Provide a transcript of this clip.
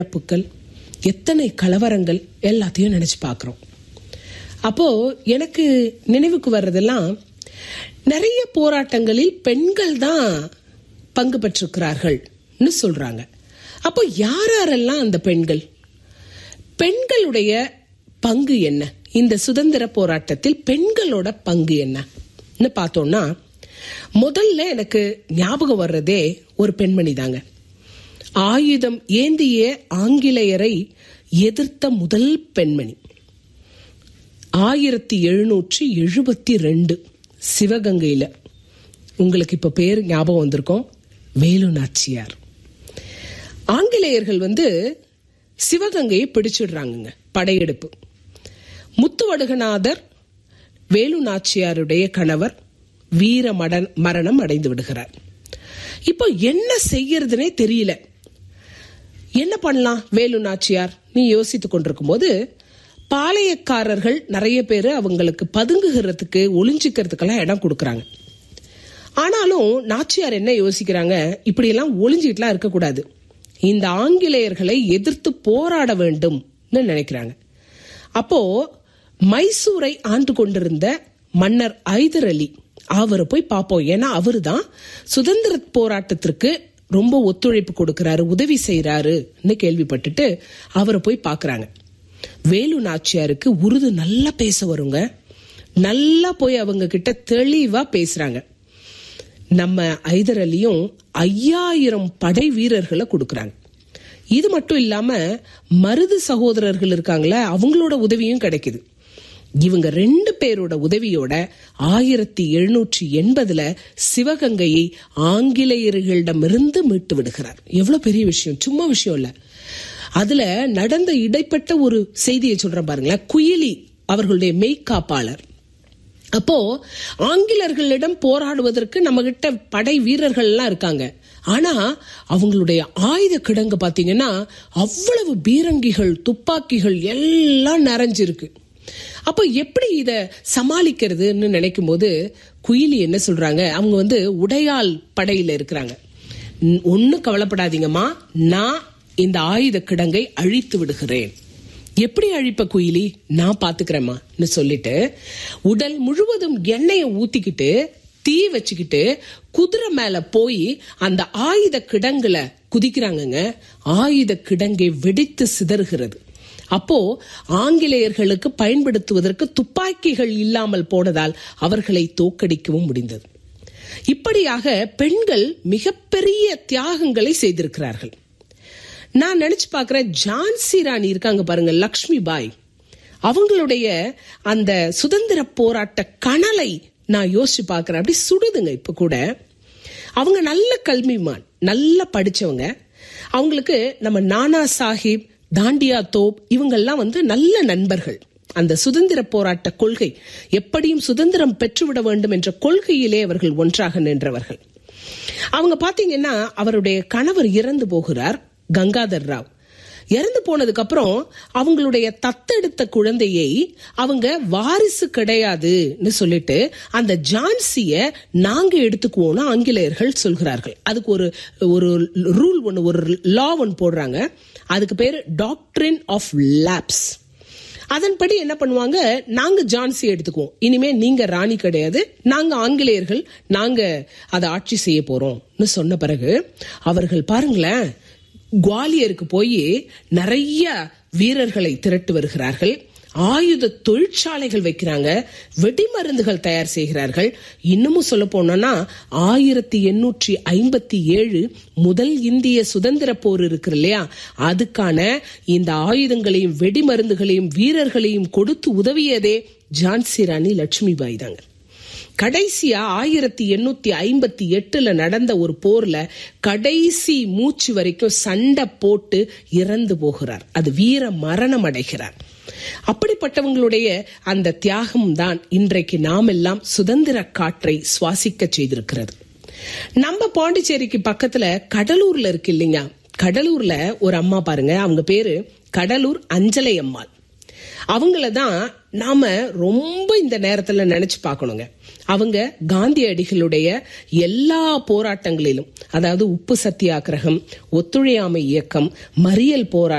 இழப்புக்கள் எத்தனை கலவரங்கள் எல்லாத்தையும் நினைச்சு பார்க்குறோம் அப்போ எனக்கு நினைவுக்கு வர்றதெல்லாம் நிறைய போராட்டங்களில் பெண்கள் தான் பங்கு பெற்றிருக்கிறார்கள்னு சொல்றாங்க அப்போ யார் யாரெல்லாம் அந்த பெண்கள் பெண்களுடைய பங்கு என்ன இந்த சுதந்திர போராட்டத்தில் பெண்களோட பங்கு என்னன்னு பார்த்தோம்னா முதல்ல எனக்கு ஞாபகம் வர்றதே ஒரு பெண்மணி தாங்க ஆயுதம் ஏந்திய ஆங்கிலேயரை எதிர்த்த முதல் பெண்மணி ஆயிரத்தி எழுநூற்றி எழுபத்தி ரெண்டு சிவகங்கையில உங்களுக்கு இப்ப பேர் ஞாபகம் வந்திருக்கோம் வேலு நாச்சியார் ஆங்கிலேயர்கள் வந்து சிவகங்கையை பிடிச்சிடுறாங்கங்க படையெடுப்பு முத்துவடுகநாதர் வேலு நாச்சியாருடைய கணவர் வீர மடன் மரணம் அடைந்து விடுகிறார் இப்போ என்ன செய்யறதுனே தெரியல என்ன பண்ணலாம் வேலு நாச்சியார் நீ யோசித்துக் கொண்டிருக்கும் போது பாளையக்காரர்கள் நிறைய பேர் அவங்களுக்கு பதுங்குகிறதுக்கு ஒளிஞ்சிக்கிறதுக்கெல்லாம் இடம் கொடுக்கறாங்க ஆனாலும் நாச்சியார் என்ன யோசிக்கிறாங்க இப்படியெல்லாம் ஒளிஞ்சிட்டுலாம் இருக்கக்கூடாது இந்த ஆங்கிலேயர்களை எதிர்த்து போராட வேண்டும்னு நினைக்கிறாங்க அப்போ மைசூரை ஆண்டு கொண்டிருந்த மன்னர் ஐதர் அலி அவரை போய் பார்ப்போம் ஏன்னா அவரு தான் சுதந்திர போராட்டத்திற்கு ரொம்ப ஒத்துழைப்பு கொடுக்கறாரு உதவி செய்யறாருன்னு கேள்விப்பட்டுட்டு அவரை போய் பார்க்கறாங்க வேலு நாச்சியாருக்கு உருது நல்லா பேச வருங்க நல்லா போய் அவங்க கிட்ட தெளிவா பேசுறாங்க நம்ம ஐதர் அலியும் ஐயாயிரம் படை வீரர்களை கொடுக்கறாங்க இது மட்டும் இல்லாம மருது சகோதரர்கள் இருக்காங்களே அவங்களோட உதவியும் கிடைக்குது இவங்க ரெண்டு பேரோட உதவியோட ஆயிரத்தி எழுநூற்றி எண்பதுல சிவகங்கையை ஆங்கிலேயர்களிடமிருந்து மீட்டு விடுகிறார் எவ்வளவு பெரிய விஷயம் சும்மா விஷயம் இல்ல அதுல நடந்த இடைப்பட்ட ஒரு செய்தியை சொல்றேன் பாருங்களேன் குயிலி அவர்களுடைய மெய்காப்பாளர் அப்போ ஆங்கிலர்களிடம் போராடுவதற்கு நம்ம கிட்ட படை வீரர்கள் எல்லாம் இருக்காங்க ஆனா அவங்களுடைய ஆயுத கிடங்கு பாத்தீங்கன்னா அவ்வளவு பீரங்கிகள் துப்பாக்கிகள் எல்லாம் நிறைஞ்சிருக்கு அப்போ எப்படி இத சமாளிக்கிறதுன்னு நினைக்கும் போது குயிலி என்ன சொல்றாங்க அவங்க வந்து உடையால் படையில இருக்கிறாங்க ஒன்னு கவலைப்படாதீங்கம்மா நான் இந்த ஆயுத கிடங்கை அழித்து விடுகிறேன் எப்படி அழிப்ப குயிலி நான் பாத்துக்கிறேம்மான்னு சொல்லிட்டு உடல் முழுவதும் எண்ணெயை ஊத்திக்கிட்டு தீ வச்சுக்கிட்டு குதிரை மேல போய் அந்த ஆயுத கிடங்குல குதிக்கிறாங்கங்க ஆயுத கிடங்கை வெடித்து சிதறுகிறது அப்போ ஆங்கிலேயர்களுக்கு பயன்படுத்துவதற்கு துப்பாக்கிகள் இல்லாமல் போனதால் அவர்களை தோக்கடிக்கவும் முடிந்தது இப்படியாக பெண்கள் மிகப்பெரிய தியாகங்களை செய்திருக்கிறார்கள் நான் நினைச்சு பார்க்கிறேன் ஜான்சி ராணி இருக்காங்க பாருங்க லக்ஷ்மி பாய் அவங்களுடைய அந்த சுதந்திர போராட்ட கனலை நான் யோசிச்சு பார்க்கிறேன் அப்படி சுடுதுங்க இப்ப கூட அவங்க நல்ல கல்விமான் நல்லா படிச்சவங்க அவங்களுக்கு நம்ம நானா சாஹிப் தாண்டியா தோப் இவங்கெல்லாம் வந்து நல்ல நண்பர்கள் அந்த சுதந்திர போராட்ட கொள்கை எப்படியும் சுதந்திரம் பெற்றுவிட வேண்டும் என்ற கொள்கையிலே அவர்கள் ஒன்றாக நின்றவர்கள் அவங்க பாத்தீங்கன்னா அவருடைய கணவர் இறந்து போகிறார் கங்காதர் ராவ் இறந்து போனதுக்கு அப்புறம் அவங்களுடைய தத்தெடுத்த குழந்தையை அவங்க வாரிசு கிடையாதுன்னு சொல்லிட்டு அந்த ஜான்சிய நாங்க எடுத்துக்குவோம்னு ஆங்கிலேயர்கள் சொல்கிறார்கள் அதுக்கு ஒரு ஒரு ரூல் ஒன்று ஒரு லா ஒன்று போடுறாங்க அதுக்கு பேரு டாக்டரின் ஆஃப் லேப்ஸ் அதன்படி என்ன பண்ணுவாங்க நாங்க ஜான்சி எடுத்துக்குவோம் இனிமே நீங்க ராணி கிடையாது நாங்க ஆங்கிலேயர்கள் நாங்க அதை ஆட்சி செய்ய போறோம்னு சொன்ன பிறகு அவர்கள் பாருங்களேன் குவாலியருக்கு போய் நிறைய வீரர்களை திரட்டு வருகிறார்கள் ஆயுத தொழிற்சாலைகள் வைக்கிறாங்க வெடிமருந்துகள் தயார் செய்கிறார்கள் இன்னமும் சொல்ல போனோம்னா ஆயிரத்தி எண்ணூற்றி ஐம்பத்தி ஏழு முதல் இந்திய சுதந்திர போர் இருக்கு இல்லையா அதுக்கான இந்த ஆயுதங்களையும் வெடிமருந்துகளையும் வீரர்களையும் கொடுத்து உதவியதே ஜான்சி ராணி லட்சுமி பாய் தாங்க கடைசியா ஆயிரத்தி எண்ணூத்தி ஐம்பத்தி எட்டுல நடந்த ஒரு போர்ல கடைசி மூச்சு வரைக்கும் சண்டை போட்டு இறந்து போகிறார் அது வீர மரணம் அடைகிறார் அப்படிப்பட்டவங்களுடைய அந்த தியாகம் தான் இன்றைக்கு நாம் எல்லாம் சுதந்திர காற்றை சுவாசிக்க செய்திருக்கிறது நம்ம பாண்டிச்சேரிக்கு பக்கத்துல கடலூர்ல இருக்கு இல்லைங்க கடலூர்ல ஒரு அம்மா பாருங்க அவங்க பேரு கடலூர் அஞ்சலை அம்மாள் அவங்கள தான் நாம ரொம்ப இந்த நேரத்துல நினைச்சு பார்க்கணுங்க அவங்க காந்தியடிகளுடைய எல்லா போராட்டங்களிலும் அதாவது உப்பு சத்தியாகிரகம் ஒத்துழையாமை இயக்கம் மறியல் போராட்டம்